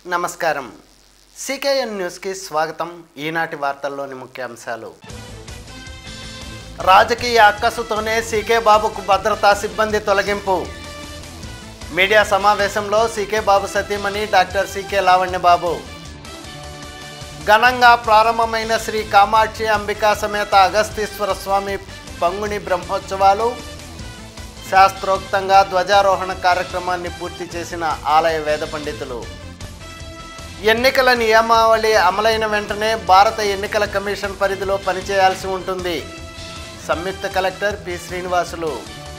నమస్కారం సికేఎన్ న్యూస్కి స్వాగతం ఈనాటి వార్తల్లోని ముఖ్యాంశాలు రాజకీయ అక్కసుతోనే సీకే బాబుకు భద్రతా సిబ్బంది తొలగింపు మీడియా సమావేశంలో సీకే బాబు సతీమణి డాక్టర్ సీకే లావణ్య బాబు ఘనంగా ప్రారంభమైన శ్రీ కామాక్షి అంబికా సమేత అగస్తీశ్వర స్వామి పంగుని బ్రహ్మోత్సవాలు శాస్త్రోక్తంగా ధ్వజారోహణ కార్యక్రమాన్ని పూర్తి చేసిన ఆలయ వేద పండితులు ఎన్నికల నియమావళి అమలైన వెంటనే భారత ఎన్నికల కమిషన్ పరిధిలో పనిచేయాల్సి ఉంటుంది సంయుక్త కలెక్టర్ పి శ్రీనివాసులు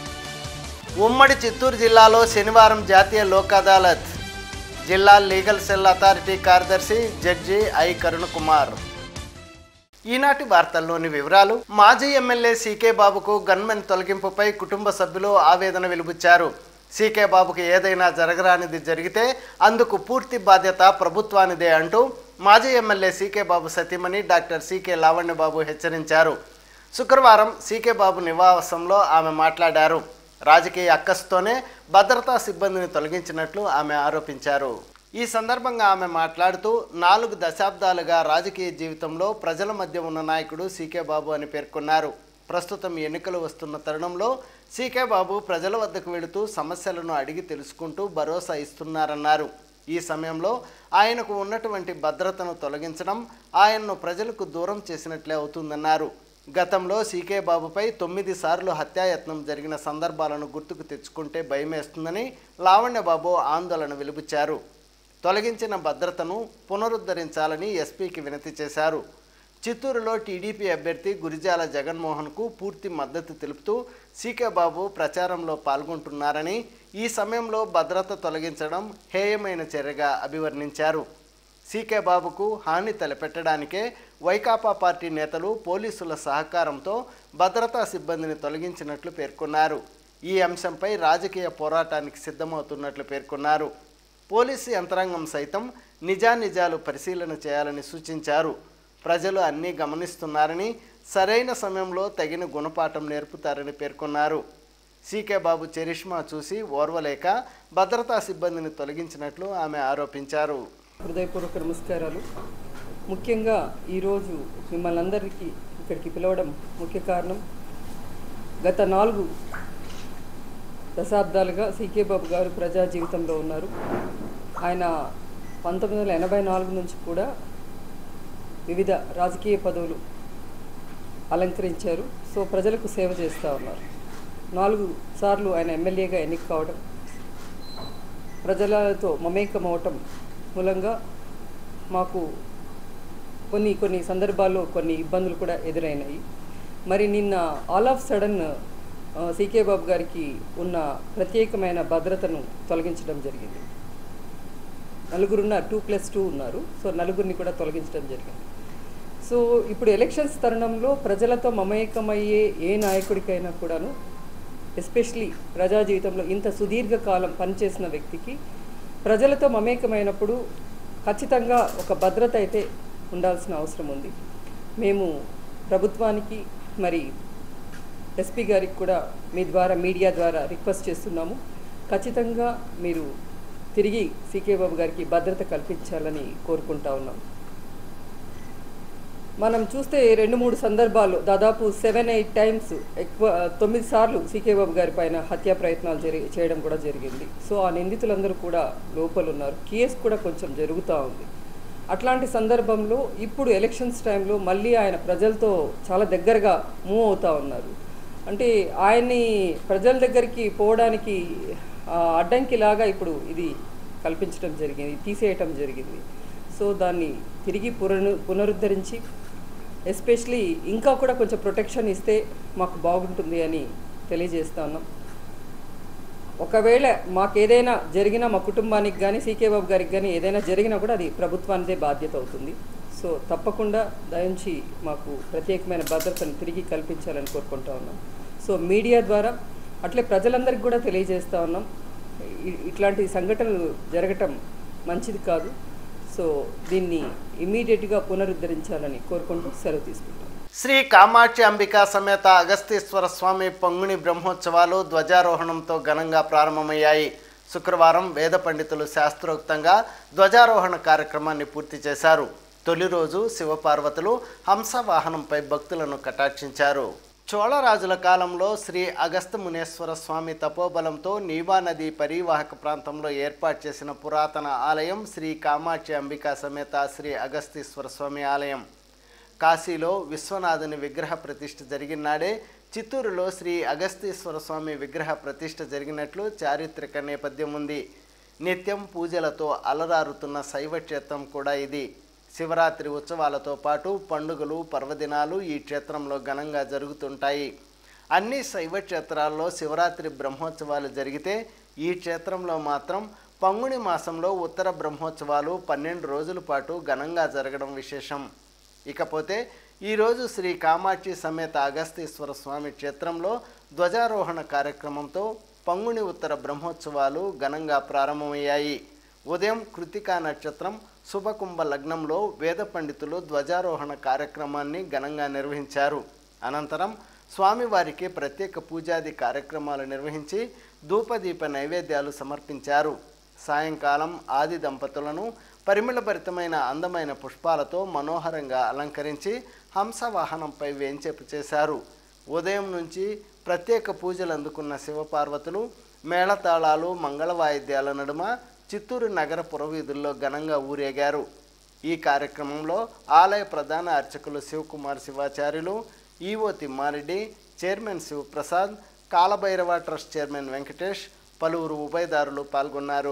ఉమ్మడి చిత్తూరు జిల్లాలో శనివారం జాతీయ లోక్ అదాలత్ జిల్లా లీగల్ సెల్ అథారిటీ కార్యదర్శి జడ్జి ఐ కరుణ్ కుమార్ ఈనాటి వార్తల్లోని వివరాలు మాజీ ఎమ్మెల్యే సీకే బాబుకు గన్మెన్ తొలగింపుపై కుటుంబ సభ్యులు ఆవేదన వెలుబుచ్చారు సీకే బాబుకు ఏదైనా జరగరానిది జరిగితే అందుకు పూర్తి బాధ్యత ప్రభుత్వానిదే అంటూ మాజీ ఎమ్మెల్యే సీకే బాబు సతీమణి డాక్టర్ సీకే లావణ్య బాబు హెచ్చరించారు శుక్రవారం సీకే బాబు నివాసంలో ఆమె మాట్లాడారు రాజకీయ అక్కసుతోనే భద్రతా సిబ్బందిని తొలగించినట్లు ఆమె ఆరోపించారు ఈ సందర్భంగా ఆమె మాట్లాడుతూ నాలుగు దశాబ్దాలుగా రాజకీయ జీవితంలో ప్రజల మధ్య ఉన్న నాయకుడు సీకే బాబు అని పేర్కొన్నారు ప్రస్తుతం ఎన్నికలు వస్తున్న తరుణంలో సీకే బాబు ప్రజల వద్దకు వెళుతూ సమస్యలను అడిగి తెలుసుకుంటూ భరోసా ఇస్తున్నారన్నారు ఈ సమయంలో ఆయనకు ఉన్నటువంటి భద్రతను తొలగించడం ఆయన్ను ప్రజలకు దూరం చేసినట్లే అవుతుందన్నారు గతంలో సీకే బాబుపై తొమ్మిది సార్లు హత్యాయత్నం జరిగిన సందర్భాలను గుర్తుకు తెచ్చుకుంటే భయమేస్తుందని లావణ్య బాబు ఆందోళన వెలుబుచ్చారు తొలగించిన భద్రతను పునరుద్ధరించాలని ఎస్పీకి వినతి చేశారు చిత్తూరులో టీడీపీ అభ్యర్థి గురిజాల జగన్మోహన్కు పూర్తి మద్దతు తెలుపుతూ సీకే బాబు ప్రచారంలో పాల్గొంటున్నారని ఈ సమయంలో భద్రత తొలగించడం హేయమైన చర్యగా అభివర్ణించారు సీకే బాబుకు హాని తలపెట్టడానికే వైకాపా పార్టీ నేతలు పోలీసుల సహకారంతో భద్రతా సిబ్బందిని తొలగించినట్లు పేర్కొన్నారు ఈ అంశంపై రాజకీయ పోరాటానికి సిద్ధమవుతున్నట్లు పేర్కొన్నారు పోలీసు యంత్రాంగం సైతం నిజానిజాలు పరిశీలన చేయాలని సూచించారు ప్రజలు అన్నీ గమనిస్తున్నారని సరైన సమయంలో తగిన గుణపాఠం నేర్పుతారని పేర్కొన్నారు సీకే బాబు చరిష్మా చూసి ఓర్వలేక భద్రతా సిబ్బందిని తొలగించినట్లు ఆమె ఆరోపించారు హృదయపూర్వక నమస్కారాలు ముఖ్యంగా ఈరోజు మిమ్మల్ని అందరికీ ఇక్కడికి పిలవడం ముఖ్య కారణం గత నాలుగు దశాబ్దాలుగా సీకే బాబు గారు ప్రజా జీవితంలో ఉన్నారు ఆయన పంతొమ్మిది వందల ఎనభై నాలుగు నుంచి కూడా వివిధ రాజకీయ పదవులు అలంకరించారు సో ప్రజలకు సేవ చేస్తూ ఉన్నారు నాలుగు సార్లు ఆయన ఎమ్మెల్యేగా ఎన్నిక కావడం ప్రజలతో మమేకం అవటం మూలంగా మాకు కొన్ని కొన్ని సందర్భాల్లో కొన్ని ఇబ్బందులు కూడా ఎదురైనాయి మరి నిన్న all of sudden C K Babu గారికి ఉన్న ప్రత్యేకమైన భద్రతను తొలగించడం జరిగింది నలుగురున్న టూ ప్లస్ టూ ఉన్నారు సో నలుగురిని కూడా తొలగించడం జరిగింది సో ఇప్పుడు ఎలక్షన్స్ తరుణంలో ప్రజలతో మమేకమయ్యే ఏ నాయకుడికైనా కూడాను ఎస్పెషలీ ప్రజా జీవితంలో ఇంత సుదీర్ఘకాలం పనిచేసిన వ్యక్తికి ప్రజలతో మమేకమైనప్పుడు ఖచ్చితంగా ఒక భద్రత అయితే ఉండాల్సిన అవసరం ఉంది మేము ప్రభుత్వానికి మరి ఎస్పీ గారికి కూడా మీ ద్వారా మీడియా ద్వారా రిక్వెస్ట్ చేస్తున్నాము ఖచ్చితంగా మీరు తిరిగి సీకే బాబు గారికి భద్రత కల్పించాలని కోరుకుంటా ఉన్నాం మనం చూస్తే రెండు మూడు సందర్భాల్లో దాదాపు సెవెన్ ఎయిట్ టైమ్స్ ఎక్కువ తొమ్మిది సార్లు సీకే బాబు గారి పైన హత్యా ప్రయత్నాలు జరి చేయడం కూడా జరిగింది సో ఆ నిందితులందరూ కూడా లోపల ఉన్నారు కేసు కూడా కొంచెం జరుగుతూ ఉంది అట్లాంటి సందర్భంలో ఇప్పుడు ఎలక్షన్స్ టైంలో మళ్ళీ ఆయన ప్రజలతో చాలా దగ్గరగా మూవ్ అవుతూ ఉన్నారు అంటే ఆయన్ని ప్రజల దగ్గరికి పోవడానికి ఆ, అడ్డంకిలాగా ఇప్పుడు ఇది కల్పించడం జరిగింది తీసేయటం జరిగింది సో దాన్ని తిరిగి పునరు పునరుద్ధరించి ఎస్పెషలీ ఇంకా కూడా కొంచెం ప్రొటెక్షన్ ఇస్తే మాకు బాగుంటుంది అని తెలియజేస్తా ఉన్నాం ఒకవేళ మాకు ఏదైనా జరిగినా మా కుటుంబానికి కానీ సీకే బాబు గారికి కానీ ఏదైనా జరిగినా కూడా అది ప్రభుత్వానిదే బాధ్యత అవుతుంది సో తప్పకుండా దయించి మాకు ప్రత్యేకమైన భద్రతను తిరిగి కల్పించాలని కోరుకుంటా ఉన్నాం సో మీడియా ద్వారా అట్లే ప్రజలందరికీ కూడా తెలియజేస్తా ఉన్నాం ఇ- ఇట్లాంటి సంఘటనలు జరగటం మంచిది కాదు సో దీన్ని ఇమీడియట్గా పునరుద్ధరించాలని కోరుకుంటూ సెలవు తీసుకుంటాం శ్రీ కామాక్షి అంబికా సమేత అగస్తీశ్వర స్వామి పొంగుని బ్రహ్మోత్సవాలు ధ్వజారోహణంతో ఘనంగా ప్రారంభమయ్యాయి శుక్రవారం వేద పండితులు శాస్త్రోక్తంగా ధ్వజారోహణ కార్యక్రమాన్ని పూర్తి చేశారు తొలి రోజు శివపార్వతులు హంస వాహనంపై భక్తులను కటాక్షించారు చోళరాజుల కాలంలో శ్రీ అగస్త మునేశ్వర స్వామి తపోబలంతో నీవా నది పరివాహక ప్రాంతంలో ఏర్పాటు చేసిన పురాతన ఆలయం శ్రీ కామాక్షి అంబికా సమేత శ్రీ అగస్తీశ్వర స్వామి ఆలయం కాశీలో విశ్వనాథుని విగ్రహ ప్రతిష్ఠ జరిగిన నాడే చిత్తూరులో శ్రీ అగస్తీశ్వర స్వామి విగ్రహ ప్రతిష్ఠ జరిగినట్లు చారిత్రక నేపథ్యం ఉంది నిత్యం పూజలతో అలరారుతున్న శైవ క్షేత్రం కూడా ఇది శివరాత్రి ఉత్సవాలతో పాటు పండుగలు పర్వదినాలు ఈ క్షేత్రంలో ఘనంగా జరుగుతుంటాయి అన్ని శైవ క్షేత్రాల్లో శివరాత్రి బ్రహ్మోత్సవాలు జరిగితే ఈ క్షేత్రంలో మాత్రం పంగుని మాసంలో ఉత్తర బ్రహ్మోత్సవాలు పన్నెండు రోజుల పాటు ఘనంగా జరగడం విశేషం ఇకపోతే ఈరోజు శ్రీ కామాక్షి సమేత అగస్తీశ్వర స్వామి క్షేత్రంలో ధ్వజారోహణ కార్యక్రమంతో పంగుని ఉత్తర బ్రహ్మోత్సవాలు ఘనంగా ప్రారంభమయ్యాయి ఉదయం కృతికా నక్షత్రం శుభకుంభ లగ్నంలో వేద పండితులు ధ్వజారోహణ కార్యక్రమాన్ని ఘనంగా నిర్వహించారు అనంతరం స్వామివారికి ప్రత్యేక పూజాది కార్యక్రమాలు నిర్వహించి ధూపదీప నైవేద్యాలు సమర్పించారు సాయంకాలం ఆది దంపతులను పరిమళభరితమైన అందమైన పుష్పాలతో మనోహరంగా అలంకరించి హంస వాహనంపై వేంచేపు చేశారు ఉదయం నుంచి ప్రత్యేక పూజలు అందుకున్న శివపార్వతులు మేళతాళాలు మంగళ వాయిద్యాల నడుమ చిత్తూరు నగర పురవీధుల్లో ఘనంగా ఊరేగారు ఈ కార్యక్రమంలో ఆలయ ప్రధాన అర్చకులు Shivakumar Shivacharyulu EO Thimma Reddy chairman Shivaprasad Kalabhairava trust chairman Venkatesh పలువురు ఉభయదారులు పాల్గొన్నారు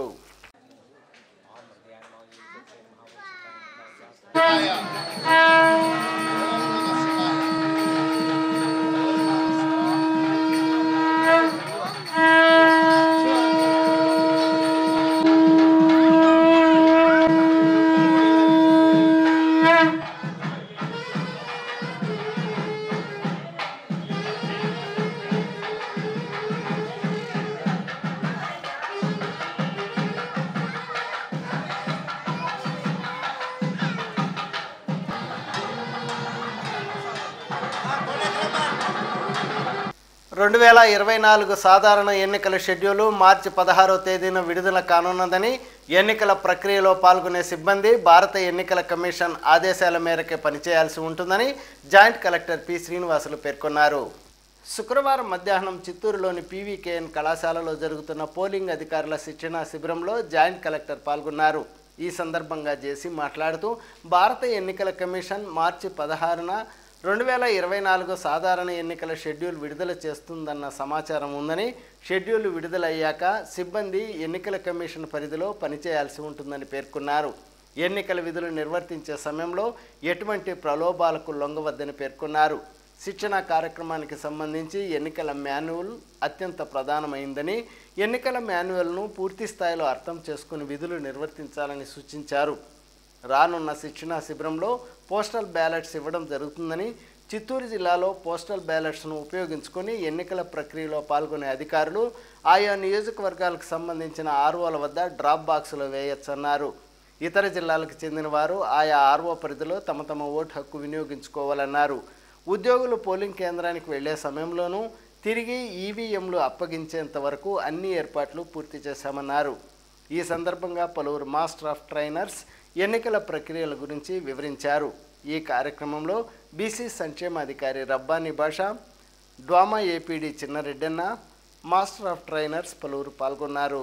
రెండు వేల ఇరవై నాలుగు సాధారణ ఎన్నికల షెడ్యూలు మార్చి పదహారో తేదీన విడుదల కానున్నదని ఎన్నికల ప్రక్రియలో పాల్గొనే సిబ్బంది భారత ఎన్నికల కమిషన్ ఆదేశాల మేరకే పనిచేయాల్సి ఉంటుందని జాయింట్ కలెక్టర్ పి శ్రీనివాసులు పేర్కొన్నారు శుక్రవారం మధ్యాహ్నం చిత్తూరులోని పీవీకేఎన్ కళాశాలలో జరుగుతున్న పోలింగ్ అధికారుల శిక్షణ శిబిరంలో జాయింట్ కలెక్టర్ పాల్గొన్నారు ఈ సందర్భంగా జేసీ మాట్లాడుతూ భారత ఎన్నికల కమిషన్ మార్చి పదహారున రెండు వేల ఇరవై నాలుగు సాధారణ ఎన్నికల షెడ్యూల్ విడుదల చేస్తుందన్న సమాచారం ఉందని షెడ్యూల్ విడుదలయ్యాక సిబ్బంది ఎన్నికల కమిషన్ పరిధిలో పనిచేయాల్సి ఉంటుందని పేర్కొన్నారు ఎన్నికల విధులు నిర్వర్తించే సమయంలో ఎటువంటి ప్రలోభాలకు లొంగవద్దని పేర్కొన్నారు శిక్షణ కార్యక్రమానికి సంబంధించి ఎన్నికల మాన్యువల్ అత్యంత ప్రధానమైందని ఎన్నికల మాన్యువల్ను పూర్తి స్థాయిలో అర్థం చేసుకుని విధులు నిర్వర్తించాలని సూచించారు రానున్న శిక్షణా శిబిరంలో పోస్టల్ బ్యాలెట్స్ ఇవ్వడం జరుగుతుందని చిత్తూరు జిల్లాలో పోస్టల్ బ్యాలెట్స్ను ఉపయోగించుకొని ఎన్నికల ప్రక్రియలో పాల్గొనే అధికారులు ఆయా నియోజకవర్గాలకు సంబంధించిన ఆర్ఓల వద్ద డ్రాప్ బాక్సులు వేయొచ్చన్నారు ఇతర జిల్లాలకు చెందిన వారు ఆయా ఆర్ఓ పరిధిలో తమ తమ ఓటు హక్కు వినియోగించుకోవాలన్నారు ఉద్యోగులు పోలింగ్ కేంద్రానికి వెళ్లే సమయంలోనూ తిరిగి ఈవీఎంలు అప్పగించేంత వరకు అన్ని ఏర్పాట్లు పూర్తి చేశామన్నారు ఈ సందర్భంగా పలువురు మాస్టర్ ఆఫ్ ట్రైనర్స్ ఎన్నికల ప్రక్రియల గురించి వివరించారు ఈ కార్యక్రమంలో బీసీ సంక్షేమాధికారి Rabbani Basha DWAMA APD Chinna Reddanna master of trainers పలువురు పాల్గొన్నారు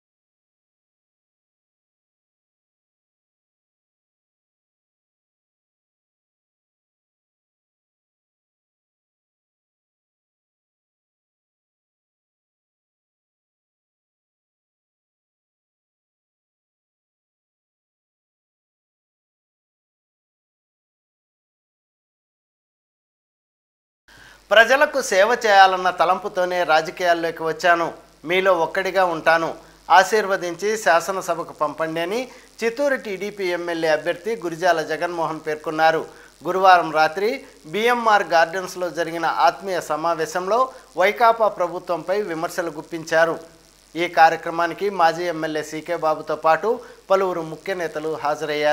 ప్రజలకు సేవ చేయాలన్న తలంపుతోనే రాజకీయాల్లోకి వచ్చాను మీలో ఒక్కడిగా ఉంటాను ఆశీర్వదించి శాసనసభకు పంపండి అని చిత్తూరు టీడీపీ ఎమ్మెల్యే అభ్యర్థి గురిజాల జగన్మోహన్ పేర్కొన్నారు గురువారం రాత్రి బిఎంఆర్ గార్డెన్స్లో జరిగిన ఆత్మీయ సమావేశంలో వైకాపా ప్రభుత్వంపై విమర్శలు గుప్పించారు ఈ కార్యక్రమానికి మాజీ ఎమ్మెల్యే సీకే బాబుతో పాటు పలువురు ముఖ్య నేతలు హాజరయ్యారు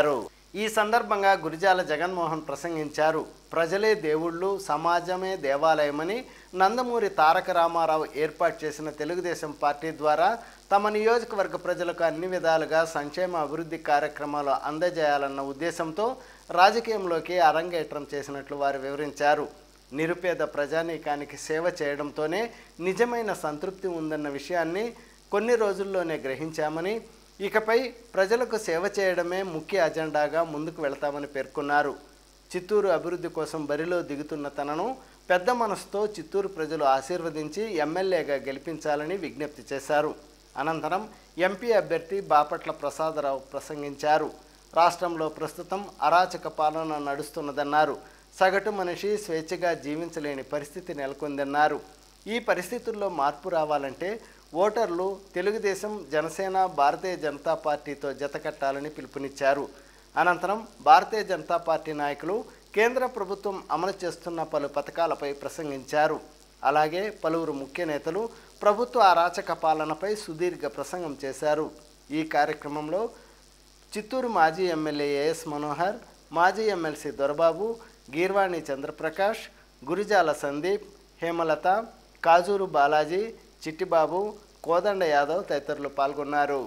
ఈ సందర్భంగా గురిజాల జగన్మోహన్ ప్రసంగించారు ప్రజలే దేవుళ్ళు సమాజమే దేవాలయమని నందమూరి తారక రామారావు ఏర్పాటు చేసిన తెలుగుదేశం పార్టీ ద్వారా తమ నియోజకవర్గ ప్రజలకు అన్ని విధాలుగా సంక్షేమ అభివృద్ధి కార్యక్రమాలు అందజేయాలన్న ఉద్దేశంతో రాజకీయంలోకి అరంగేట్రం చేసినట్లు వారు వివరించారు నిరుపేద ప్రజానీకానికి సేవ చేయడంతోనే నిజమైన సంతృప్తి ఉందన్న విషయాన్ని కొన్ని రోజుల్లోనే గ్రహించామని ఇకపై ప్రజలకు సేవ చేయడమే ముఖ్య అజెండాగా ముందుకు వెళతామని పేర్కొన్నారు చిత్తూరు అభివృద్ధి కోసం బరిలో దిగుతున్న తనను పెద్ద మనసుతో చిత్తూరు ప్రజలు ఆశీర్వదించి ఎమ్మెల్యేగా గెలిపించాలని విజ్ఞప్తి చేశారు అనంతరం ఎంపీ అభ్యర్థి బాపట్ల ప్రసాదరావు ప్రసంగించారు రాష్ట్రంలో ప్రస్తుతం అరాచక పాలన నడుస్తున్నదన్నారు సగటు మనిషి స్వేచ్ఛగా జీవించలేని పరిస్థితి నెలకొందన్నారు ఈ పరిస్థితుల్లో మార్పు రావాలంటే ఓటర్లు తెలుగుదేశం జనసేన భారతీయ జనతా పార్టీతో జతకట్టాలని పిలుపునిచ్చారు అనంతరం భారతీయ జనతా పార్టీ నాయకులు కేంద్ర ప్రభుత్వం అమలు చేస్తున్న పలు పథకాలపై ప్రసంగించారు అలాగే పలువురు ముఖ్య నేతలు ప్రభుత్వ అరాచక పాలనపై సుదీర్ఘ ప్రసంగం చేశారు ఈ కార్యక్రమంలో చిత్తూరు మాజీ ఎమ్మెల్యే ఏఎస్ మనోహర్ మాజీ ఎమ్మెల్సీ దొరబాబు గీర్వాణి చంద్రప్రకాష్ గురిజాల సందీప్ హేమలత కాజూరు బాలాజీ చిట్టిబాబు కోదండ యాదవ్ తదితరులు పాల్గొన్నారు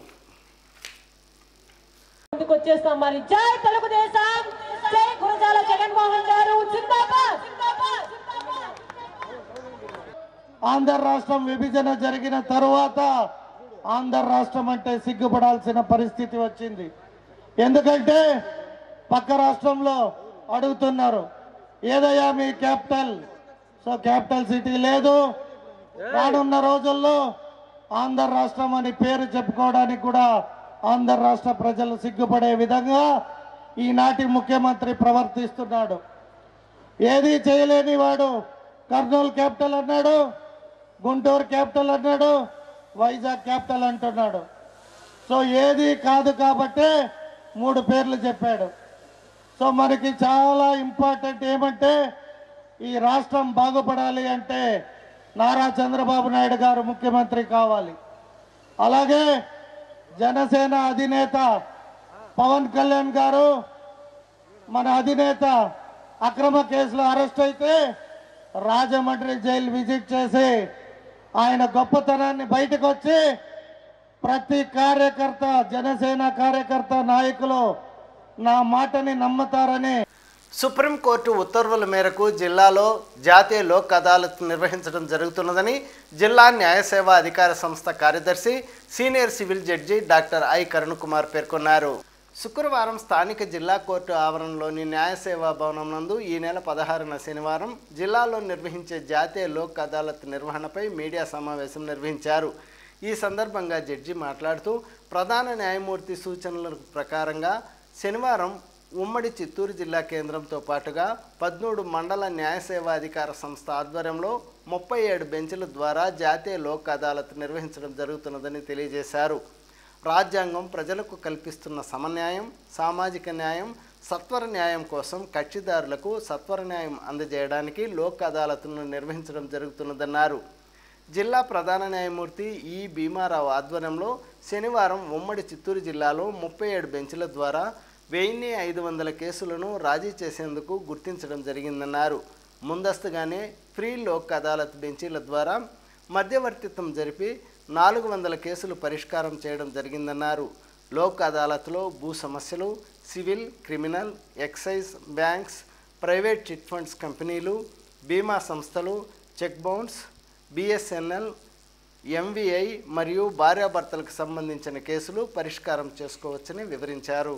ముందుకు వచ్చేస్తాం మరి జై తెలుగుదేశం జై గురజాల జగన్మోహన్ గారు జిందాబాద్ ఆంధ్ర రాష్ట్రం విభజన జరిగిన తరువాత ఆంధ్ర రాష్ట్రం అంటే సిగ్గుపడాల్సిన పరిస్థితి వచ్చింది ఎందుకంటే పక్క రాష్ట్రంలో అడుగుతున్నారు ఏదయ్యా మీ క్యాపిటల్ సో క్యాపిటల్ సిటీ లేదు రానున్న రోజుల్లో ఆంధ్ర రాష్ట్రం అని పేరు చెప్పుకోవడానికి కూడా ఆంధ్ర రాష్ట్ర ప్రజలు సిగ్గుపడే విధంగా ఈనాటి ముఖ్యమంత్రి ప్రవర్తిస్తున్నాడు ఏది చేయలేని వాడు కర్నూలు క్యాపిటల్ అన్నాడు గుంటూరు క్యాపిటల్ అన్నాడు వైజాగ్ క్యాపిటల్ అంటున్నాడు సో ఏది కాదు కాబట్టే మూడు పేర్లు చెప్పాడు సో మనకి చాలా ఇంపార్టెంట్ ఏమంటే ఈ రాష్ట్రం బాగుపడాలి అంటే నారా చంద్రబాబు నాయుడు గారు ముఖ్యమంత్రి కావాలి అలాగే జనసేన అధినేత పవన్ కళ్యాణ్ గారు మన అధినేత అక్రమ కేసులో అరెస్ట్ అయితే రాజమండ్రి జైలు విజిట్ చేసి ఆయన గొప్పతనాన్ని బయటకు వచ్చి ప్రతి కార్యకర్త జనసేన కార్యకర్త నాయకులు నా మాటని నమ్ముతారని సుప్రీంకోర్టు ఉత్తర్వుల మేరకు జిల్లాలో జాతీయ లోక్ అదాలత్ నిర్వహించడం జరుగుతున్నదని జిల్లా న్యాయ సేవా అధికార సంస్థ కార్యదర్శి senior civil judge doctor I Karun Kumar పేర్కొన్నారు శుక్రవారం స్థానిక జిల్లా కోర్టు ఆవరణలోని న్యాయ సేవా భవనం నందు ఈ నెల పదహారున శనివారం జిల్లాలో నిర్వహించే జాతీయ లోక్ అదాలత్ నిర్వహణపై మీడియా సమావేశం నిర్వహించారు ఈ సందర్భంగా జడ్జి మాట్లాడుతూ ప్రధాన న్యాయమూర్తి సూచనల ప్రకారంగా శనివారం ఉమ్మడి చిత్తూరు జిల్లా కేంద్రంతో పాటుగా పద్మూడు మండల న్యాయ సేవా అధికార సంస్థ ఆధ్వర్యంలో ముప్పై ఏడు బెంచ్ల ద్వారా జాతీయ లోక్ అదాలత్ నిర్వహించడం జరుగుతున్నదని తెలియజేశారు రాజ్యాంగం ప్రజలకు కల్పిస్తున్న సమన్యాయం సామాజిక న్యాయం సత్వర న్యాయం కోసం కక్షిదారులకు సత్వర న్యాయం అందజేయడానికి లోక్ అదాలత్ను నిర్వహించడం జరుగుతున్నదన్నారు జిల్లా ప్రధాన న్యాయమూర్తి ఈ భీమారావు ఆధ్వర్యంలో శనివారం ఉమ్మడి చిత్తూరు జిల్లాలో ముప్పై ఏడు బెంచ్ల ద్వారా వెయ్యి ఐదు వందల కేసులను రాజీ చేసేందుకు గుర్తించడం జరిగిందన్నారు ముందస్తుగానే ఫ్రీ లోక్ అదాలత్ బెంచీల ద్వారా మధ్యవర్తిత్వం జరిపి నాలుగు వందల కేసులు పరిష్కారం చేయడం జరిగిందన్నారు లోక్ అదాలత్లో భూ సమస్యలు civil criminal excise banks private chit funds కంపెనీలు బీమా సంస్థలు చెక్ బౌన్స్ బిఎస్ఎన్ఎల్ ఎంవిఐ మరియు భార్యాభర్తలకు సంబంధించిన కేసులు పరిష్కారం చేసుకోవచ్చని వివరించారు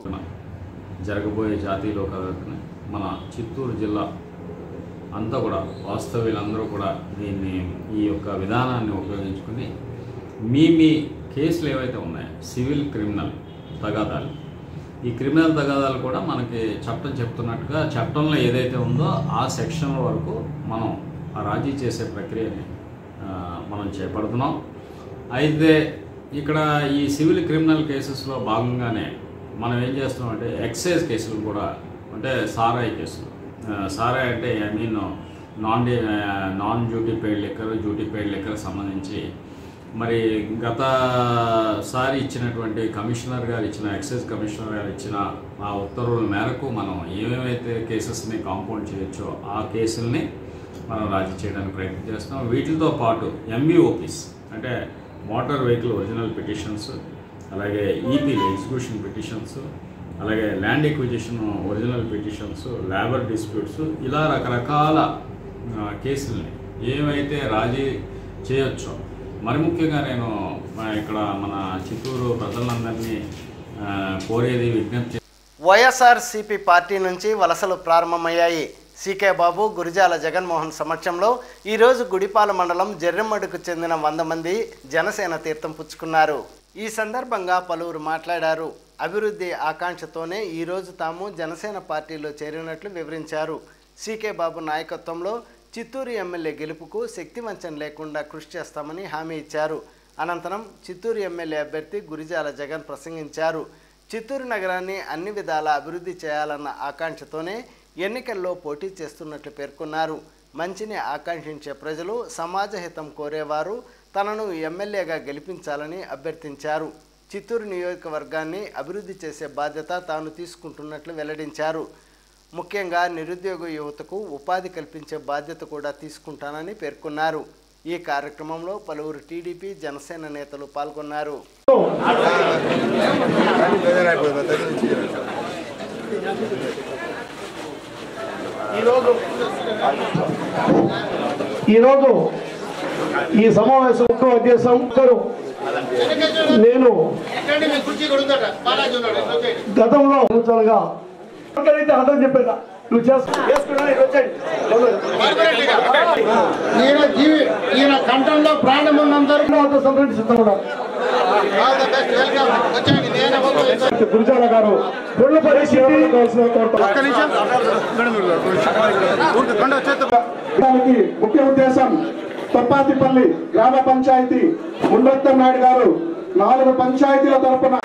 జరగబోయే జాతీయ లోక్ అదాలత్ని మన చిత్తూరు జిల్లా అంతా కూడా వాస్తవ్యులందరూ కూడా దీన్ని ఈ యొక్క విధానాన్ని ఉపయోగించుకుని మీ మీ కేసులు ఏవైతే ఉన్నాయో సివిల్ క్రిమినల్ తగాదాలు ఈ క్రిమినల్ తగాదాలు కూడా మనకి చట్టం చెప్తున్నట్టుగా చట్టంలో ఏదైతే ఉందో ఆ సెక్షన్ వరకు మనం ఆ రాజీ చేసే ప్రక్రియని ఆ, మనం చేపడుతున్నాం అయితే ఇక్కడ ఈ సివిల్ క్రిమినల్ కేసెస్లో భాగంగానే మనం ఏం చేస్తున్నాం అంటే ఎక్సైజ్ కేసులు కూడా అంటే సారాయి కేసులు ఆ, సారాయి అంటే I mean non D non duty paid liquor duty paid liquor సంబంధించి మరి గతసారి ఇచ్చినటువంటి కమిషనర్ గారు ఇచ్చిన ఎక్సైజ్ కమిషనర్ గారు ఇచ్చిన ఆ ఉత్తర్వుల మేరకు మనం ఏమేమైతే కేసెస్ని కాంపౌండ్ చేయొచ్చో ఆ కేసుల్ని మనం రాజీ చేయడానికి ప్రయత్నం చేస్తున్నాం వీటితో పాటు ఎంబీఓపీస్ అంటే మోటార్ వెహికల్ ఒరిజినల్ పిటిషన్స్ అలాగే ఈపీలు ఎగ్జిక్యూషన్ పిటిషన్స్ అలాగే land acquisition original petitions labour disputes ఇలా రకరకాల ఆ, కేసుల్ని ఏవైతే రాజీ చేయొచ్చో మరి ముఖ్యంగా నేను ఆ, ఇక్కడ మన చిత్తూరు ప్రజలందరినీ ఆ, కోరేది విజ్ఞప్తి వైఎస్ఆర్సీపీ పార్టీ నుంచి వలసలు ప్రారంభమయ్యాయి సీకే బాబు గురిజాల జగన్మోహన్ సమక్షంలో ఈరోజు గుడిపాల మండలం జర్రెమ్మడికు చెందిన వంద మంది జనసేన తీర్థం పుచ్చుకున్నారు ఈ సందర్భంగా పలువురు మాట్లాడారు అభివృద్ధి ఆకాంక్షతోనే ఈరోజు తాము జనసేన పార్టీలో చేరినట్లు వివరించారు సీకే బాబు నాయకత్వంలో చిత్తూరు ఎమ్మెల్యే గెలుపుకు శక్తివంచన లేకుండా కృషి చేస్తామని హామీ ఇచ్చారు అనంతరం చిత్తూరు ఎమ్మెల్యే అభ్యర్థి గురిజాల జగన్ ప్రసంగించారు చిత్తూరు నగరాన్ని అన్ని విధాల అభివృద్ధి చేయాలన్న ఆకాంక్షతోనే ఎన్నికల్లో పోటీ చేస్తున్నట్లు పేర్కొన్నారు మంచిని ఆకాంక్షించే ప్రజలు సమాజ హితం కోరేవారు తనను ఎమ్మెల్యేగా గెలిపించాలని అభ్యర్థించారు చిత్తూరు నియోజకవర్గాన్ని అభివృద్ధి చేసే బాధ్యత తాను తీసుకుంటున్నట్లు వెల్లడించారు ముఖ్యంగా నిరుద్యోగ యువతకు ఉపాధి కల్పించే బాధ్యత కూడా తీసుకుంటానని పేర్కొన్నారు ఈ కార్యక్రమంలో పలువురు టీడీపీ జనసేన నేతలు పాల్గొన్నారు ఈరోజు ఈరోజు ఈ సమావేశం యొక్క ఉద్దేశం ఒకరు నేను గతంలో సంవత్సరాలుగా ఎవరికైతే అర్థం చెప్పేదా నువ్వు చేస్తా చేసుకున్నా ఇది వచ్చేయండి. ఈయన జీవి ఈయన కంఠంలో ప్రాణం ఉన్నందరూ వాళ్ళతో సంప్రదించి సిద్ధంగా ఉన్నారు. ఆల్ ద బెస్ట్ వెల్కమ్ వచ్చేయండి నేను ఒక- గురుజాల గారు ఒళ్ళు పరిస్థితి ఒక్క నిమిషం దానికి ముఖ్య ఉద్దేశం తప్పాతిపల్లి గ్రామ పంచాయతీ మున్నత్తం నాయుడు గారు నాలుగు పంచాయతీల తరపున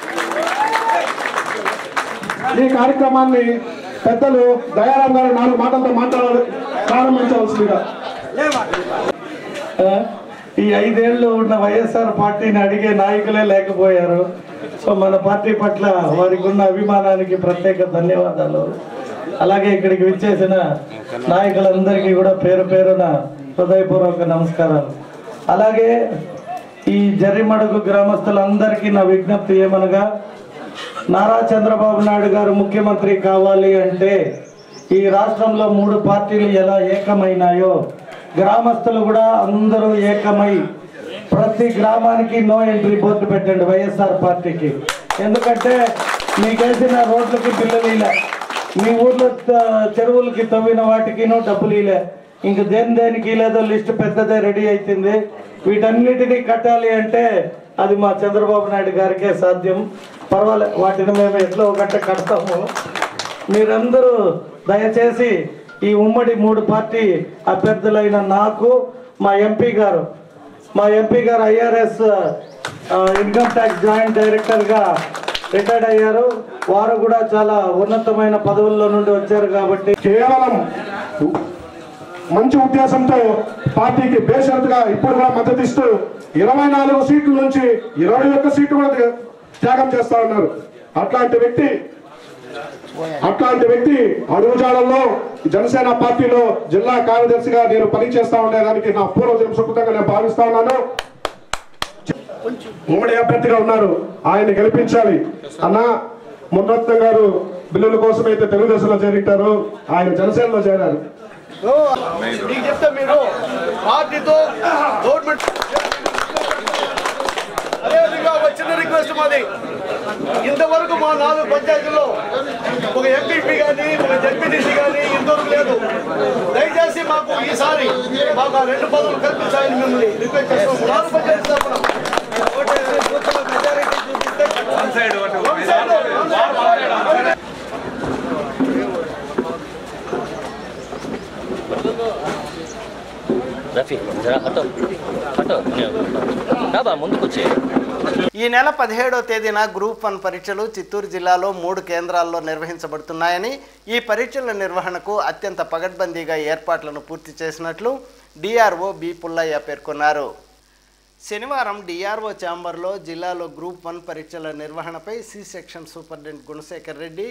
ఈ కార్యక్రమాన్ని పెద్దలు దయారాం గారు నాలుగు మాటలతో మాట్లాడాలి ప్రారంభించవలసిందిగా ఆ, ఈ ఐదేళ్లు ఉన్న వైఎస్ఆర్ పార్టీని అడిగే నాయకులే లేకపోయారు సో మన పార్టీ పట్ల వారికి ఉన్న అభిమానానికి ప్రత్యేక ధన్యవాదాలు అలాగే ఇక్కడికి విచ్చేసిన నాయకులందరికీ కూడా పేరు పేరున హృదయపూర్వక నమస్కారాలు అలాగే ఈ జర్రిమడుగు గ్రామస్తులందరికీ నా విజ్ఞప్తి ఏమనగా నారా చంద్రబాబు నాయుడు గారు ముఖ్యమంత్రి కావాలి అంటే ఈ రాష్ట్రంలో మూడు పార్టీలు ఎలా ఏకమైనాయో గ్రామస్తులు కూడా అందరూ ఏకమై ప్రతి గ్రామానికి నో ఎంట్రీ బోర్డు పెట్టండి వైఎస్ఆర్ పార్టీకి ఎందుకంటే మీకేసిన రోడ్లకి బిల్లులు ఇలా మీ ఊర్లో త- చెరువులకి తవ్విన వాటికినూ డబ్బులు ఇలే ఇంక దేని దేనికి లేదో లిస్ట్ పెద్దదే రెడీ అవుతుంది వీటన్నిటినీ కట్టాలి అంటే అది మా చంద్రబాబు నాయుడు గారికే సాధ్యం పర్వాలేదు వాటిని మేము ఎట్లా ఒకట కడతాము మీరందరూ దయచేసి ఈ ఉమ్మడి మూడు పార్టీ అభ్యర్థులైన నాకు మా ఎంపీ గారు మా ఎంపీ గారు ఐఆర్ఎస్ ఇన్కమ్ ట్యాక్స్ జాయింట్ డైరెక్టర్గా రిటైర్డ్ అయ్యారు వారు కూడా చాలా ఉన్నతమైన పదవుల్లో నుండి వచ్చారు కాబట్టి కేవలం మంచి ఉద్దేశంతో పార్టీకి బేషరతుగా ఇప్పుడు కూడా మద్దతు ఇస్తూ ఇరవై నాలుగు సీట్ల నుంచి ఇరవై ఒక్క సీట్లు కూడా త్యాగ- త్యాగం చేస్తా ఉన్నారు అట్లాంటి వ్యక్తి అట్లాంటి వ్యక్తి అడుగుజాడల్లో జనసేన పార్టీలో జిల్లా కార్యదర్శిగా నేను పనిచేస్తా ఉండేదానికి నా పూర్వజన్మ సుకృతంగా నేను భావిస్తా ఉన్నాను ఉమ్మడి అభ్యర్థిగా ఉన్నారు ఆయన గెలిపించాలి అన్న మున్నరత్నం గారు బిల్లుల కోసం అయితే తెలుగుదేశంలో చేరింటారు ఆయన జనసేనలో చేరారు నీకు చెప్తే మీరు పార్టీతో గవర్నమెంట్ అదేవిధంగా ఒక చిన్న రిక్వెస్ట్ మాది ఇంతవరకు మా నాలుగు పంచాయతీల్లో ఒక ఎంపీపీ కానీ ఒక జడ్పీటీసీ కానీ ఇంతవరకు లేదు దయచేసి మాకు ఈసారి మాకు ఆ రెండు పదవులు కల్పించాలని మిమ్మల్ని రిక్వెస్ట్ చేస్తాం నాలుగు పంచాయతీ తరఫున One side, one side. Rafi జరా హటో హటో రాబా ముందుకు వచ్చే ఈ నెల పదిహేడో తేదీన గ్రూప్ వన్ పరీక్షలు చిత్తూరు జిల్లాలో మూడు కేంద్రాల్లో నిర్వహించబడుతున్నాయని ఈ పరీక్షల నిర్వహణకు అత్యంత పగడ్బందీగా ఏర్పాట్లను పూర్తి చేసినట్లు డిఆర్ఓ బి పుల్లయ్య పేర్కొన్నారు శనివారం డిఆర్ఓ ఛాంబర్లో జిల్లాలో గ్రూప్ వన్ పరీక్షల నిర్వహణపై C section superintendent Gunashekar Reddy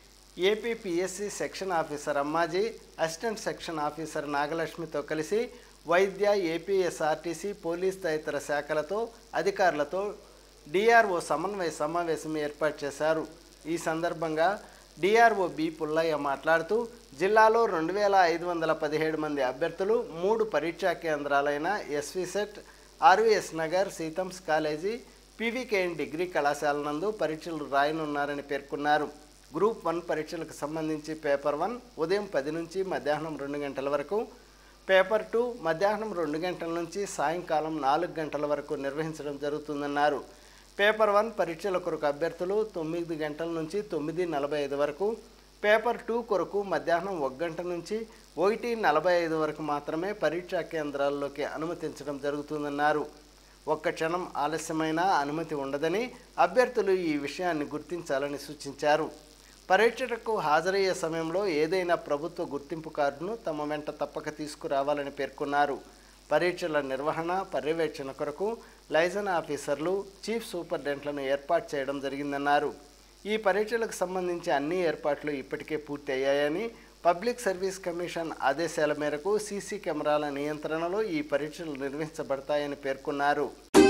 APPSC section officer Ammaji assistant section officer నాగలక్ష్మితో కలిసి వైద్య ఏపీఎస్ఆర్టీసీ పోలీస్ తదితర శాఖలతో అధికారులతో డిఆర్ఓ సమన్వయ సమావేశం ఏర్పాటు చేశారు ఈ సందర్భంగా డిఆర్ఓ బి పుల్లయ్య మాట్లాడుతూ జిల్లాలో రెండు వేల ఐదు వందల పదిహేడు మంది అభ్యర్థులు మూడు పరీక్షా కేంద్రాలైన SV SET RVS Nagar SITAMS college PVKN degree కళాశాల నందు పరీక్షలు రాయనున్నారని పేర్కొన్నారు గ్రూప్ వన్ పరీక్షలకు సంబంధించి పేపర్ వన్ ఉదయం పది నుంచి మధ్యాహ్నం రెండు గంటల వరకు పేపర్ టూ మధ్యాహ్నం రెండు గంటల నుంచి సాయంకాలం నాలుగు గంటల వరకు నిర్వహించడం జరుగుతుందన్నారు పేపర్ వన్ పరీక్షల కొరకు అభ్యర్థులు తొమ్మిది గంటల నుంచి తొమ్మిది నలభై ఐదు వరకు పేపర్ టూ కొరకు మధ్యాహ్నం ఒక గంట నుంచి ఒకటి నలభై ఐదు వరకు మాత్రమే పరీక్షా కేంద్రాల్లోకి అనుమతించడం జరుగుతుందన్నారు ఒక్క క్షణం ఆలస్యమైనా అనుమతి ఉండదని అభ్యర్థులు ఈ విషయాన్ని గుర్తించాలని సూచించారు పరీక్షలకు హాజరయ్యే సమయంలో ఏదైనా ప్రభుత్వ గుర్తింపు కార్డును తమ వెంట తప్పక తీసుకురావాలని పేర్కొన్నారు పరీక్షల నిర్వహణ పర్యవేక్షణ కొరకు లైజన్ ఆఫీసర్లు చీఫ్ సూపరింటెండెంట్లను ఏర్పాటు చేయడం జరిగిందన్నారు ఈ పరీక్షలకు సంబంధించి అన్ని ఏర్పాట్లు ఇప్పటికే పూర్తి అయ్యాయని పబ్లిక్ సర్వీస్ కమిషన్ ఆదేశాల మేరకు సీసీ కెమెరాల నియంత్రణలో ఈ పరీక్షలు నిర్వహించబడతాయని పేర్కొన్నారు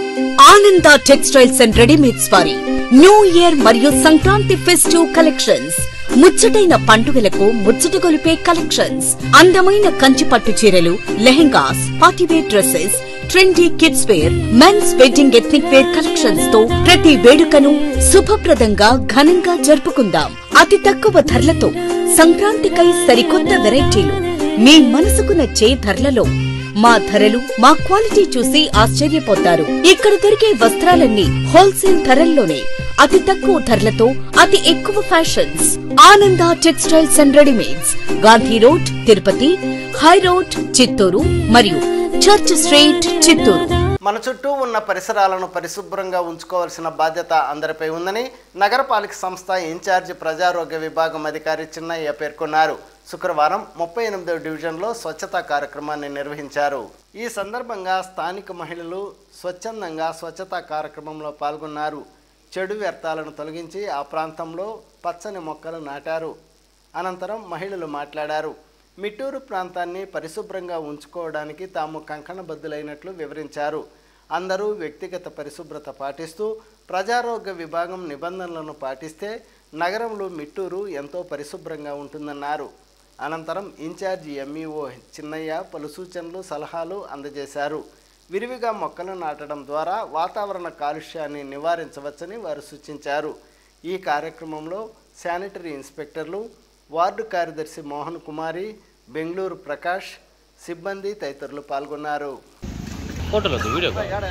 ఆనంద టెక్స్టైల్స్ అండ్ రెడీమేడ్స్ వారి న్యూ ఇయర్ మరియు సంక్రాంతి ఫెస్టివ్ కలెక్షన్స్ ముచ్చటైన పండుగలకు ముచ్చట గొలిపే కలెక్షన్స్ అందమైన కంచి పట్టు చీరలు lehengas partywear dresses trendy kids wear men's wedding ethnic wear collections తో ప్రతి వేడుకను శుభప్రదంగా ఘనంగా జరుపుకుందాం అతి తక్కువ ధరలతో సంక్రాంతికై సరికొత్త వెరైటీలు మీ మనసుకు నచ్చే ధరలలో మా ధరలు మా క్వాలిటీ చూసి ఆశ్చర్యపోతారు ఇక్కడ దొరికే వస్త్రాలన్నీ హోల్సేల్ ధరల్లోనే అతి తక్కువ ధరలతో అతి ఎక్కువ fashions Ananda textiles and readymades Gandhi road Tirupati high road Chittoor మరియు చర్చ్ స్ట్రీట్ చిత్తూరు మన చుట్టూ ఉన్న పరిసరాలను పరిశుభ్రంగా ఉంచుకోవాల్సిన బాధ్యత అందరిపై ఉందని నగరపాలిక సంస్థ ఇన్ఛార్జి ప్రజారోగ్య విభాగం అధికారి చిన్నయ్య పేర్కొన్నారు శుక్రవారం ముప్పై ఎనిమిదవ డివిజన్లో స్వచ్ఛతా కార్యక్రమాన్ని నిర్వహించారు ఈ సందర్భంగా స్థానిక మహిళలు స్వచ్ఛందంగా స్వచ్ఛతా కార్యక్రమంలో పాల్గొన్నారు చెడు వ్యర్థాలను తొలగించి ఆ ప్రాంతంలో పచ్చని మొక్కలు నాటారు అనంతరం మహిళలు మాట్లాడారు మిట్టూరు ప్రాంతాన్ని పరిశుభ్రంగా ఉంచుకోవడానికి తాము కంకణబద్దులైనట్లు వివరించారు అందరూ వ్యక్తిగత పరిశుభ్రత పాటిస్తూ ప్రజారోగ్య విభాగం నిబంధనలను పాటిస్తే నగరంలో మిట్టూరు ఎంతో పరిశుభ్రంగా ఉంటుందన్నారు అనంతరం ఇన్ఛార్జి ఎంఈఓ చిన్నయ్య పలు సూచనలు సలహాలు అందజేశారు విరివిగా మొక్కలు నాటడం ద్వారా వాతావరణ కాలుష్యాన్ని నివారించవచ్చని వారు సూచించారు ఈ కార్యక్రమంలో శానిటరీ ఇన్స్పెక్టర్లు వార్డు కార్యదర్శి మోహన్ కుమారి బెంగళూరు ప్రకాష్ సిబ్బంది తదితరులు పాల్గొన్నారు ఫోటోలో వీడియో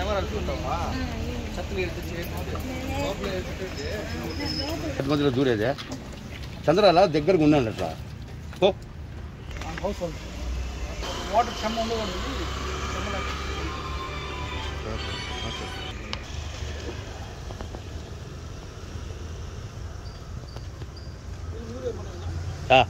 మధ్యలో దూరేదే చంద్రాల దగ్గరకు ఉన్నాడు అట్లా ఓ ఆ.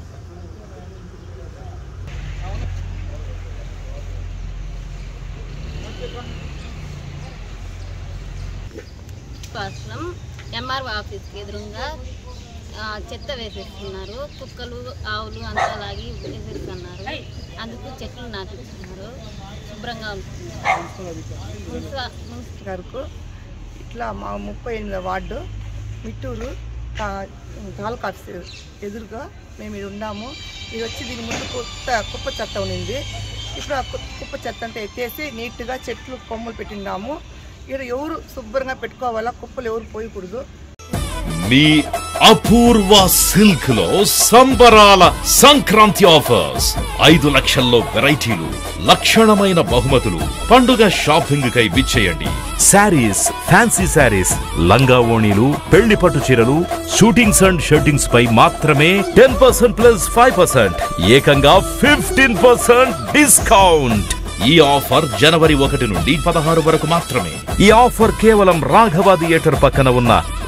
రాష్ట్రం ఎంఆర్ఓ ఆఫీస్కి ఎదురుగా ఆ, చెత్త వేసేస్తున్నారు కుక్కలు ఆవులు అంతా లాగి వేసేస్తున్నారు అందుకు చెట్లు నాటిస్తున్నారు శుభ్రంగా ఉంటుంది మున్సిపా- మున్సి- గారుకు ఇట్లా మా ముప్పై ఎనిమిదో వార్డు మిట్టూరు తా- తాలూకా ఆఫీస్ ఎదురుగా మేము ఇది ఉన్నాము ఇది వచ్చి దీని ముందు కొత్త కుప్ప చెత్త ఉన్నింది ఇప్పుడు ఆ కు- కుప్ప చెత్త అంతా ఎత్తేసి నీట్గా చెట్లు కొమ్మలు పెట్టినాము ఇక్కడ ఎవరు శుభ్రంగా పెట్టుకోవాలా కుప్పలు ఎవరు పోయకూడదు మీ అపూర్వ సిల్క్ లో సంబరాల సంక్రాంతి ఆఫర్స్ ఐదు లక్షల్లో వెరైటీలు లక్షణమైన బహుమతులు పండుగ షాపింగ్ కై విచ్చేయండి శారీస్ ఫ్యాన్సీ శారీస్ లంగా ఓణీలు పెళ్లి పట్టు చీరలు షూటింగ్స్ అండ్ షర్టింగ్స్ పై మాత్రమే ten percent plus five percent ఏకంగా ఫిఫ్టీన్ పర్సెంట్ డిస్కౌంట్ ఈ ఆఫర్ జనవరి ఒకటి నుండి పదహారు వరకు మాత్రమే ఈ ఆఫర్ కేవలం రాఘవ థియేటర్ పక్కన ఉన్న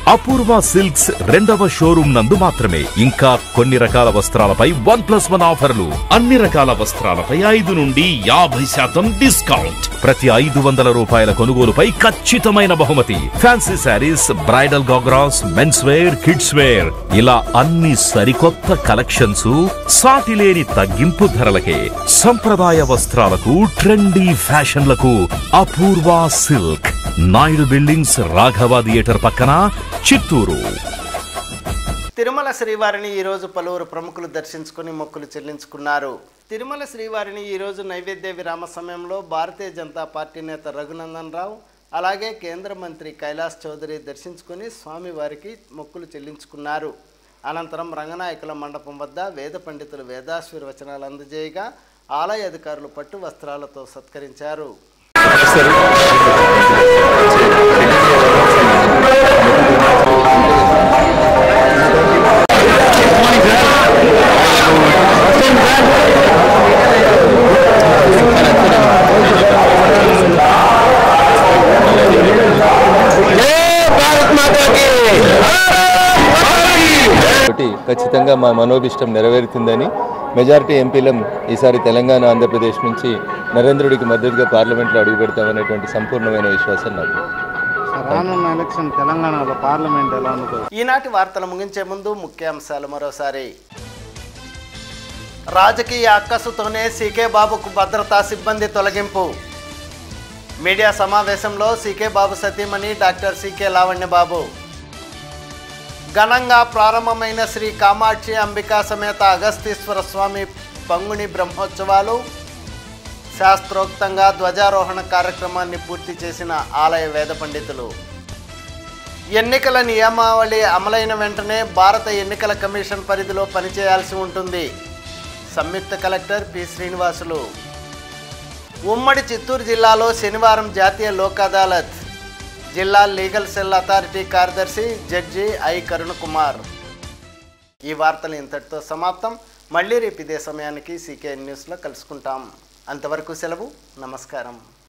అపూర్వ సిల్క్స్ రెండవ షోరూమ్ నందు మాత్రమే ఇంకా కొన్ని రకాల వస్త్రాలపై వన్ ప్లస్ వన్ ఆఫర్లు అన్ని రకాల వస్త్రాలపై ఐదు నుండి యాభై శాతం డిస్కౌంట్ ప్రతి ఐదు వందల రూపాయల కొనుగోలుపై ఖచ్చితమైన బహుమతి fancy saris bridal ghagras mens wear kids wear ఇలా అన్ని సరికొత్త కలెక్షన్స్ సాటిలేని తగ్గింపు ధరలకే సంప్రదాయ వస్త్రాలకు ట్రెండీ ఫ్యాషన్లకు Apoorva silk Naidu buildings Raghava theatre పక్కన చిత్తూరు తిరుమల శ్రీవారిని ఈరోజు పలువురు ప్రముఖులు దర్శించుకుని మొక్కులు చెల్లించుకున్నారు తిరుమల శ్రీవారిని ఈరోజు నైవేద్య విరామ సమయంలో భారతీయ జనతా పార్టీ నేత రఘునందన్ రావు అలాగే కేంద్ర మంత్రి కైలాస్ చౌదరి దర్శించుకుని స్వామివారికి మొక్కులు చెల్లించుకున్నారు అనంతరం రంగనాయకుల మండపం వద్ద వేద పండితులు వేదాశ్వీర్వచనాలు అందజేయగా ఆలయ అధికారులు పట్టు వస్త్రాలతో సత్కరించారు ఒకటి ఖచ్చితంగా మా మనోభిష్టం నెరవేరుతుందని మెజారిటీ ఎంపీలం ఈసారి తెలంగాణ ఆంధ్రప్రదేశ్ నుంచి నరేంద్రుడికి మద్దతుగా పార్లమెంట్లో అడుగు పెడతామనేటువంటి సంపూర్ణమైన విశ్వాసం నాకు రానున్న ఎలక్షన్ తెలంగాణలో పార్లమెంట్ ఎలా ఉంటుంది ఈనాటి వార్తలు ముగించే ముందు ముఖ్యాంశాలు మరోసారి రాజకీయ అక్కసుతోనే సీకే బాబుకు భద్రతా సిబ్బంది తొలగింపు మీడియా సమావేశంలో సీకే బాబు సతీమణి డాక్టర్ సీకే లావణ్యబాబు ఘనంగా ప్రారంభమైన శ్రీ కామాక్షి అంబికా సమేత అగస్తీశ్వర స్వామి పంగుని బ్రహ్మోత్సవాలు శాస్త్రోక్తంగా ధ్వజారోహణ కార్యక్రమాన్ని పూర్తి చేసిన ఆలయ వేద పండితులు ఎన్నికల నియమావళి అమలైన వెంటనే భారత ఎన్నికల కమిషన్ పరిధిలో పనిచేయాల్సి ఉంటుంది సంయుక్త కలెక్టర్ పి శ్రీనివాసులు ఉమ్మడి చిత్తూరు జిల్లాలో శనివారం జాతీయ లోక్ అదాలత్ జిల్లా లీగల్ సెల్ అథారిటీ కార్యదర్శి జడ్జి ఐ కరుణ్ కుమార్ ఈ వార్తలు ఇంతటితో సమాప్తం మళ్ళీ రేపు ఇదే సమయానికి సీకే న్యూస్లో కలుసుకుంటాం అంతవరకు సెలవు నమస్కారం